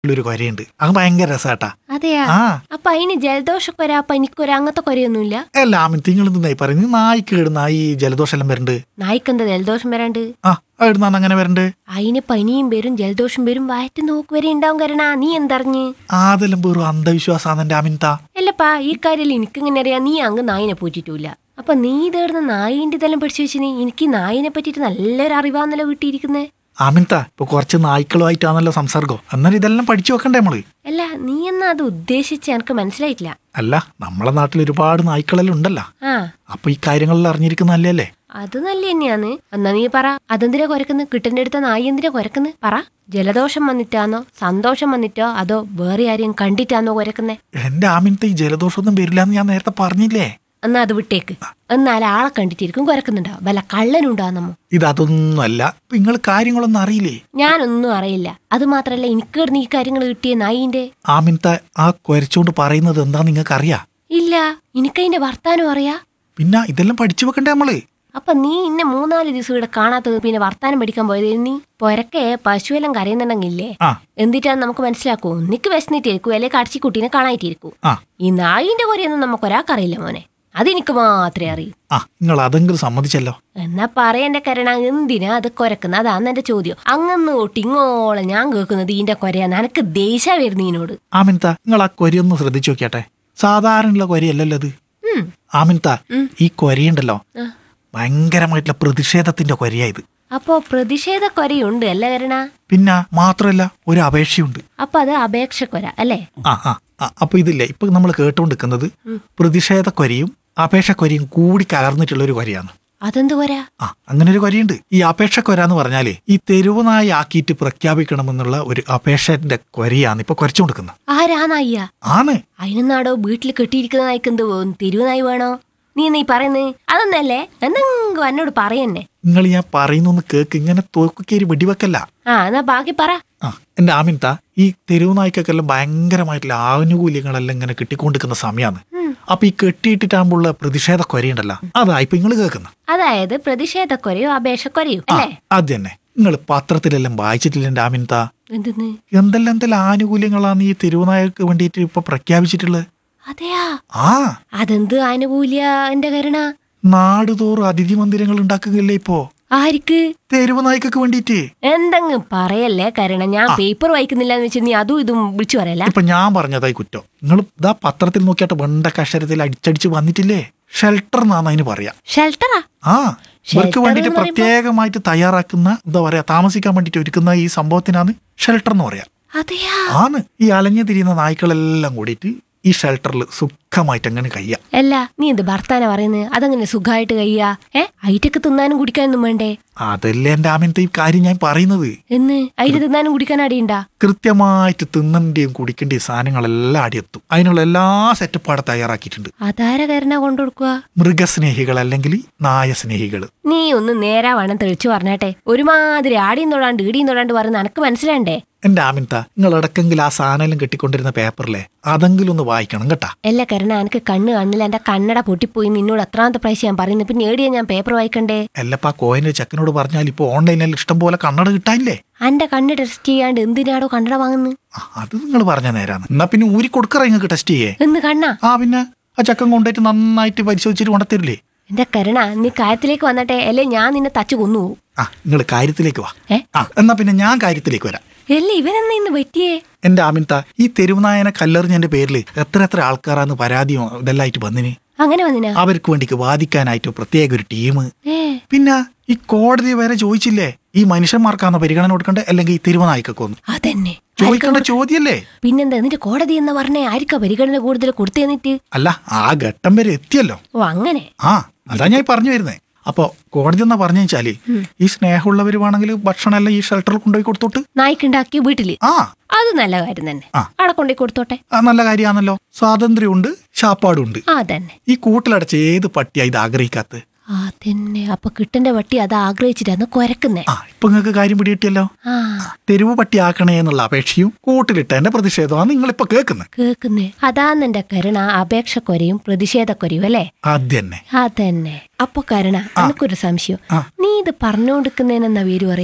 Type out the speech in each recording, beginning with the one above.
ഒരു കൊരയുണ്ട് അത് ഭയങ്കര രസാട്ടാ അതെയാ ആ അപ്പൊ അതിന് ജലദോഷക്കൊര പനിക്കൊര അങ്ങനത്തെ കൊരയൊന്നുമില്ല അല്ല ആമിൻ നിങ്ങൾ നിന്നായി പറയുന്നത് നായിക്ക് ഇടുന്ന ഈ ജലദോഷം എല്ലാം വരണ്ട് നായ്ക്കെന്താ ജലദോഷം വരാണ്ട് ആ ഇടുന്നാണ് അങ്ങനെ വരണ്ട് അതിന് പനിയും വരും ജലദോഷം വരും വയറ്റ് നോക്ക് വരെ ഉണ്ടാവും കരണ നീ എന്തറിഞ്ഞ് അതെല്ലാം വെറും അന്ധവിശ്വാസാണ് എന്റെ ആമിൻത അല്ലപ്പാ ഈ കാര്യം എനിക്കിങ്ങനെ അറിയാം നീ അങ്ങ് നായിനെ പൂച്ചിട്ടില്ല അപ്പൊ നീ ഇതേടുന്ന നായിന്റെ ഇതെല്ലാം പഠിച്ചു വെച്ചിന് എനിക്ക് ഈ നായിനെ പറ്റിയിട്ട് നല്ലൊരു അറിവാന്നല്ലോ കിട്ടിയിരിക്കുന്നേ ആമിൻത ഇപ്പൊ കുറച്ച് നായ്ക്കളുമായിട്ടാണല്ലോ സംസർഗം എന്നാൽ ഇതെല്ലാം പഠിച്ചു വെക്കണ്ടേ നമ്മള് അല്ല നീ എന്നാ അത് ഉദ്ദേശിച്ച് എനിക്ക് മനസ്സിലായിട്ടില്ല അല്ല നമ്മളെ നാട്ടിൽ ഒരുപാട് നായ്ക്കളെല്ലാം ഉണ്ടല്ലോ ആ അപ്പൊ ഈ കാര്യങ്ങളെല്ലാം അറിഞ്ഞിരിക്കുന്ന നല്ലല്ലേ അത് നല്ല തന്നെയാന്ന് എന്നാ നീ പറ അതെന്തിനാ കുരക്കുന്ന് കിട്ടന്റെ അടുത്ത നായി എന്തിനാ കുരക്കുന്ന് പറ ജലദോഷം വന്നിട്ടാന്നോ സന്തോഷം വന്നിട്ടോ അതോ വേറെ ആരെയും കണ്ടിട്ടാന്നോ കുരക്കുന്നേ എന്റെ ആമിൻത ഈ ജലദോഷമൊന്നും വരില്ല എന്ന് ഞാൻ നേരത്തെ പറഞ്ഞില്ലേ എന്നാ അത് വിട്ടേക്ക് എന്നാൽ ആളെ കണ്ടിട്ടിരിക്കും കുരക്കുന്നുണ്ടാവും വല്ല കള്ളനുണ്ടാന്നമ്മോ ഇത് അതൊന്നുമല്ല നിങ്ങൾ കാര്യങ്ങളൊന്നും അറിയില്ലേ ഞാനൊന്നും അറിയില്ല അത് മാത്രല്ല എനിക്ക് കിടന്ന് ഈ കാര്യങ്ങൾ കിട്ടിയ നായിന്റെ ആമിൻത ആ കുരച്ചോണ്ട് പറയുന്നത് എന്താ നിങ്ങൾക്ക് അറിയാ ഇല്ല എനിക്കതിന്റെ വർത്താനം അറിയാ പിന്നെ ഇതെല്ലാം പഠിച്ചു വെക്കണ്ടേ നമ്മള് അപ്പൊ നീ ഇന്നെ മൂന്നാല് ദിവസം ഇവിടെ കാണാത്തത് പിന്നെ വർത്താനം പഠിക്കാൻ പോയത് നീ പൊരക്കെ പശുവെല്ലാം കരയുന്നുണ്ടെങ്കിലേ ആ എന്തിട്ടാന്ന് നമുക്ക് മനസ്സിലാക്കൂ നിക്ക് വിശന്നിട്ടിരിക്കൂ അല്ലെ കടച്ചിക്കുട്ടീനെ കാണായിട്ടിരിക്കൂ ആ ഈ നായിന്റെ കൊറിയൊന്നും നമുക്ക് ഒരാൾക്കറിയില്ല മോനെ അതെനിക്ക് മാത്രമേ അറിയൂ ആ നിങ്ങൾ അതെങ്കിലും സമ്മതിച്ചല്ലോ എന്നാ പറയന്റെ കരണ എന്തിനാ അത് കൊരക്കുന്ന അതാന്ന് എന്റെ ചോദ്യം അങ്ങന്ന് തൊട്ട് ഇങ്ങോളം ഞാൻ കേൾക്കുന്നത് ഈന്റെ കൊരയാന്ന് എനക്ക് ദേഷ്യ വരുന്നു ഇതിനോട് ആമിൻത നിങ്ങൾ ആ കൊരയൊന്ന് ശ്രദ്ധിച്ചു നോക്കിയാട്ടെ സാധാരണയുള്ള കൊരയല്ലല്ലോ അത് ഉം. ആമിൻത ഈ കൊരയുണ്ടല്ലോ ആ. ഭയങ്കരമായിട്ടുള്ള പ്രതിഷേധത്തിന്റെ കൊരയായത് അപ്പോ പ്രതിഷേധ കൊരയുണ്ട് അല്ല കരണ പിന്നെ മാത്രമല്ല ഒരു അപേക്ഷയുണ്ട് അപ്പൊ അത് അപേക്ഷ കൊര അല്ലേ ആ ആ ആ, അപ്പൊ ഇതില്ലേ ഇപ്പൊ നമ്മൾ കേട്ടുകൊണ്ടിരിക്കുന്നത് പ്രതിഷേധ കൊരയും അപേക്ഷ കൊരയും കൂടി കലർന്നിട്ടുള്ള ഒരു കൊരയാണ് അതെന്ത് കൊര ആ അങ്ങനെ ഒരു കൊരയുണ്ട് ഈ അപേക്ഷ കൊര എന്ന് പറഞ്ഞാല് ഈ തെരുവ് നായി ആക്കിയിട്ട് പ്രഖ്യാപിക്കണമെന്നുള്ള ഒരു അപേക്ഷന്റെ കൊരയാണ് ഇപ്പൊ കുരച്ചു കൊടുക്കുന്നത് ആരാ നായിയ ആണ് അതിനെന്നാടോ വീട്ടിൽ കെട്ടിയിരിക്കുന്ന നായ്ക്ക് എന്ത് തെരുവുനായി വേണോ നീ നീ പറയുന്നത് അതൊന്നല്ലേ എന്തെങ്കിലും എന്നോട് പറയന്നെ നിങ്ങൾ ഞാൻ പറയുന്നൊന്ന് കേക്ക് ഇങ്ങനെ തോക്കുകേരി വെടിവെക്കല്ല ആ എന്നാ ബാക്കി പറ ആ എന്റെ ആമിൻത ഈ തെരുവ് നായ്ക്കൊക്കെല്ലാം ഭയങ്കരമായിട്ടുള്ള ആനുകൂല്യങ്ങളെല്ലാം ഇങ്ങനെ കിട്ടിക്കൊണ്ടിരിക്കുന്ന സമയമാണ് ഉം. അപ്പൊ ഈ കെട്ടിയിട്ടിട്ടാകുമ്പോഴുള്ള പ്രതിഷേധ കൊരയുണ്ടല്ലോ അതാ ഇപ്പൊ നിങ്ങൾ കേൾക്കുന്നത് അതായത് പ്രതിഷേധക്കൊരയോ അപേക്ഷക്കൊരയോ ആ അല്ലേ അത് തന്നെ നിങ്ങൾ പത്രത്തിലെല്ലാം വായിച്ചിട്ടില്ല എന്റെ ആമിൻത എന്തെന്ന് എന്തെല്ലാം എന്തെല്ലാം ആനുകൂല്യങ്ങളാണ് ഈ തെരുവുനായക്ക് വേണ്ടിയിട്ട് ഇപ്പൊ പ്രഖ്യാപിച്ചിട്ടുള്ളത് അതെയാ ആ അതെന്ത് ആനുകൂല്യ എന്റെ കരുണ നാടുതോറും അതിഥി മന്ദിരങ്ങൾ ഉണ്ടാക്കുകയല്ലേ ഇപ്പോ ആർക്ക് തെരുവ് നായ്ക്കൊക്കെ വേണ്ടിയിട്ട് എന്തെങ്കിലും പറയല്ലേ കരുണ ഞാൻ പേപ്പർ വായിക്കുന്നില്ല എന്ന് വെച്ച് നീ അതും ഇതും വിളിച്ചു പറയല്ല ഇപ്പൊ ഞാൻ പറഞ്ഞതായി കുറ്റം നിങ്ങൾ ഇതാ പത്രത്തിൽ നോക്കിയാട്ട് വെണ്ടക്ക അക്ഷരത്തിൽ അടിച്ചടിച്ച് വന്നിട്ടില്ലേ ഷെൽട്ടർ എന്നാണ് അതിന് പറയാ ഷെൽട്ടറാ ആ ഇവർക്ക് Shelter വേണ്ടിയിട്ട് എന്ന് പറയുമ്പോ- പ്രത്യേകമായിട്ട് തയ്യാറാക്കുന്ന എന്താ പറയാ താമസിക്കാൻ വേണ്ടിയിട്ട് ഒരുക്കുന്ന ഈ സംഭവത്തിനാണ് ഷെൽട്ടർ എന്ന് പറയാ അതെയാ ആണ് ഈ അലഞ്ഞു തിരിയുന്ന നായ്ക്കളെല്ലാം കൂടിയിട്ട് ഈ ഷെൽട്ടറിൽ സുഖമായിട്ട് അങ്ങനെ കഴിയാം അല്ല നീ എന്ത് ഭർത്താന പറയുന്നത് അതങ്ങനെ സുഖമായിട്ട് കഴിയാ ഏ ഐറ്റക്ക് തിന്നാനും കുടിക്കാനൊന്നും വേണ്ടേ അതല്ലേ എന്റെ ആമിനത്തെ ഈ കാര്യം ഞാൻ പറയുന്നത് എന്ന് അതിന് തിന്നാനും കുടിക്കാനും അടിയുണ്ടാ കൃത്യമായിട്ട് തിന്നന്റെയും കുടിക്കേണ്ടയും സാധനങ്ങളെല്ലാം അടിയെത്തും അതിനുള്ള എല്ലാ സെറ്റപ്പ് അവിടെ തയ്യാറാക്കിയിട്ടുണ്ട് അതാര കരുണ കൊണ്ടുകൊടുക്കുക മൃഗസ്നേഹികൾ അല്ലെങ്കിൽ നായ സ്നേഹികൾ നീ ഒന്ന് നേരാ വേണം തെളിച്ചു പറഞ്ഞാട്ടെ ഒരുമാതിരി ആടിയും തൊടാണ്ട് ഈടിയും തൊടാണ്ട് പറയുന്ന എനക്ക് മനസ്സിലാണ്ടേ എന്റെ ആമിൻത നിങ്ങൾ ഇടക്കെങ്കിലും ആ സാധനം കെട്ടിക്കൊണ്ടിരുന്ന പേപ്പറിലെ അതെങ്കിലും ഒന്ന് വായിക്കണം കേട്ടാ അല്ല കരുണ എനിക്ക് കണ്ണ് കണ്ണില്ല എന്റെ കണ്ണട പൊട്ടിപ്പോയി നിന്നോട് എത്രാമത്തെ പ്രാവശ്യം ഞാൻ പറയുന്നു പിന്നെ ഏടിയാ ഞാൻ പേപ്പർ വായിക്കണ്ടേ എല്ലപ്പാ കോയിന്റെ ചെക്കനോട് പറഞ്ഞാൽ ഇപ്പൊ ഓൺലൈനിൽ ഇഷ്ടം പോലെ കണ്ണട കിട്ടാനില്ലേ അന്റെ കണ്ണ് ടെസ്റ്റ് ചെയ്യാണ്ട് എന്തിനാടോ കണ്ണട വാങ്ങുന്നു ആ, അത് നിങ്ങൾ പറഞ്ഞ നേരാണ് എന്നാ പിന്നെ ഊരി കൊടുക്കറ നിങ്ങൾക്ക് ടെസ്റ്റ് ചെയ്യേ എന്ന് കണ്ണാ ആ പിന്നെ ആ ചക്കൻ കൊണ്ടുപോയിട്ട് നന്നായിട്ട് പരിശോധിച്ചിട്ട് കൊണ്ടത്തരില്ലേ എന്റെ കരുണ നീ കാര്യത്തിലേക്ക് വന്നട്ടെ അല്ലേ ഞാൻ നിന്നെ തച്ചു കൊന്നുപോകും ആ നിങ്ങൾ കാര്യത്തിലേക്ക് വാ ഏ? ആ എന്നാ പിന്നെ ഞാൻ കാര്യത്തിലേക്ക് വരാം അല്ലേ ഇവനെന്നാ ഇന്ന് പറ്റിയേ എന്റെ ആമിൻത ഈ തെരുവുനായനെ കല്ലെറിഞ്ഞതിന്റെ പേരിൽ എത്ര എത്ര ആൾക്കാരാന്ന് പരാതിയും ഇതെല്ലാം ആയിട്ട് വന്നിന് അങ്ങനെ വന്നിനാ അവർക്ക് വേണ്ടിക്ക് വാദിക്കാനായിട്ട് പ്രത്യേക ഒരു ടീം ഏ പിന്നെ ഈ കോടതി വരെ ചോദിച്ചില്ലേ ഈ മനുഷ്യന്മാർക്കാണോ പരിഗണന കൊടുക്കണ്ടേ അല്ലെങ്കിൽ ഈ തെരുവുനായ്ക്കൊക്കെ ഒന്ന് അതന്നെ ചോദിക്കേണ്ട ചോദ്യമല്ലേ പിന്നെന്താ എന്നിട്ട് കോടതി എന്ന് പറഞ്ഞേ ആർക്കാ പരിഗണന കൂടുതൽ കൊടുത്തു തന്നിട്ട് അല്ല ആ ഘട്ടം വരെ എത്തിയല്ലോ ഓ അങ്ങനെ ആ അതാ ഞാൻ പറഞ്ഞു വരുന്നേ അപ്പൊ കോടതി എന്നാ പറഞ്ഞു വെച്ചാല് ഈ സ്നേഹമുള്ളവർ വേണമെങ്കിൽ ഭക്ഷണം എല്ലാം ഈ ഷെൽട്ടറിൽ കൊണ്ടുപോയി കൊടുത്തോട്ട് നായ്ക്കുണ്ടാക്കി വീട്ടില് ആ അത് നല്ല കാര്യം തന്നെ ആ. അവിടെ കൊണ്ടുപോയി കൊടുത്തോട്ടെ ആ, നല്ല കാര്യമാണല്ലോ സ്വാതന്ത്ര്യമുണ്ട് ശാപ്പാടുണ്ട് ആ തന്നെ ഈ കൂട്ടിലടച്ച ഏത് പട്ടിയാ ഇത് ആഗ്രഹിക്കാത്ത ആ തന്നെ അപ്പൊ കിട്ടന്റെ വട്ടി അത് ആഗ്രഹിച്ചിട്ടാണ് കൊരക്കുന്നേ ആ ഇപ്പൊ നിങ്ങൾക്ക് കാര്യം പിടികിട്ടിയല്ലോ ആ തെരുവ് പട്ടിയാക്കണേ എന്നുള്ള അപേക്ഷയും കൂട്ടിലിട്ടതിന്റെ പ്രതിഷേധമാണ് നിങ്ങളിപ്പോ കേൾക്കുന്നത് കേക്കുന്നേ അതാന്നെന്റെ കരുണ അപേക്ഷക്കൊരയും പ്രതിഷേധക്കൊരയും അല്ലേ അത് തന്നെ അതന്നെ അപ്പൊ കരുണ എനിക്കൊരു സംശയം ആ. നീ ഇത് പറഞ്ഞുകൊടുക്കുന്നതിനെന്നാ പേര് പറയാ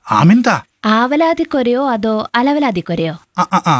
ആമിന്താ ആവലാതിക്കൊരയോ അതോ അലവലാതിക്കൊരയോ ആ ആ ആ